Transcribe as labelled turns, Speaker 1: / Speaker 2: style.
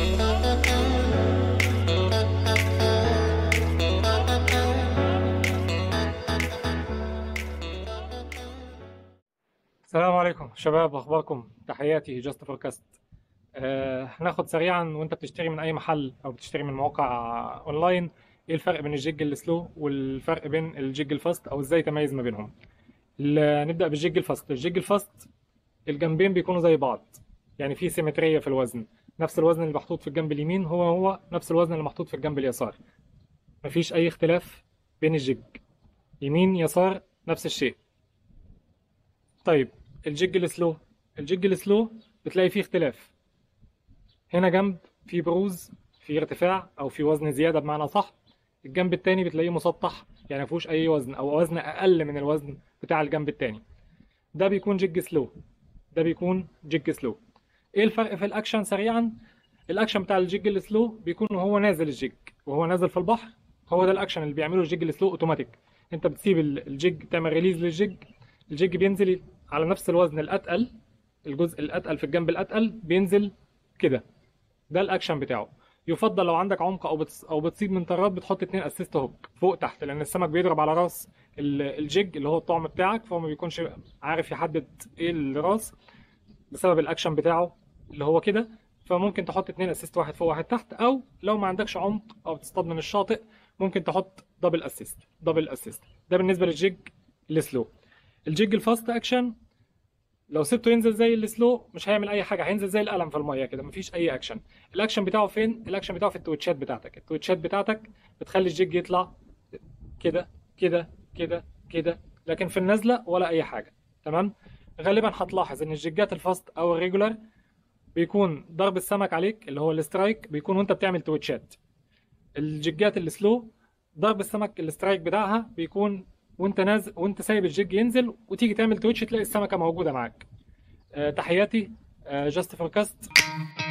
Speaker 1: السلام عليكم شباب اخباركم تحياتي جاست فوركاست آه هناخد سريعا وانت بتشتري من اي محل او بتشتري من موقع اونلاين ايه الفرق بين الجيج السلو والفرق بين الجيج الفاست او ازاي تميز ما بينهم ال- نبدا بالجيج الفاست الجيج الفاست الجنبين بيكونوا زي بعض يعني في سيمتريه في الوزن نفس الوزن اللي محطوط في الجنب اليمين هو هو نفس الوزن اللي محطوط في الجنب اليسار مفيش اي اختلاف بين الجيج يمين يسار نفس الشيء طيب الجيج السلو الجيج السلو بتلاقي فيه اختلاف هنا جنب في بروز في ارتفاع او في وزن زياده بمعنى صح الجنب التاني بتلاقيه مسطح يعني مفيهوش اي وزن او وزن اقل من الوزن بتاع الجنب التاني ده بيكون جيج سلو ده بيكون جيج سلو ايه الفرق في الاكشن سريعا الاكشن بتاع الجيج السلو بيكون وهو نازل الجيج وهو نازل في البحر هو ده الاكشن اللي بيعمله الجيج السلو اوتوماتيك انت بتسيب ال- الجيج تعمل ريليز للجيج الجيج بينزل على نفس الوزن الاتقل الجزء الاتقل في الجنب الاتقل بينزل كده ده الاكشن بتاعه يفضل لو عندك عمق او بتص... او بتصيد من طراد بتحط اتنين اسيست هوك فوق تحت لان السمك بيضرب على راس ال- الجيج اللي هو الطعم بتاعك فهو ما بيكونش عارف يحدد ايه الراس بسبب الاكشن بتاعه اللي هو كده فممكن تحط اتنين اسيست واحد فوق واحد تحت او لو ما عندكش عمق او بتصطاد من الشاطئ ممكن تحط دبل اسيست دبل اسيست ده بالنسبه للجيج السلو الجيج الفاست اكشن لو سبته ينزل زي السلو مش هيعمل اي حاجه هينزل زي القلم في الميه كده مفيش اي اكشن الاكشن بتاعه فين الاكشن بتاعه في التويتشات بتاعتك التويتشات بتاعتك بتخلي الجيج يطلع كده كده كده كده لكن في النزله ولا اي حاجه تمام غالبا هتلاحظ ان الجيجات الفاست او الريجولار بيكون ضرب السمك عليك اللي هو الاسترايك بيكون وانت بتعمل تويتشات الجيجات السلو ضرب السمك الاسترايك بتاعها بيكون وانت نازل وانت سايب الجيج ينزل وتيجي تعمل تويتش تلاقي السمكه موجوده معاك أه تحياتي جاست فوركاست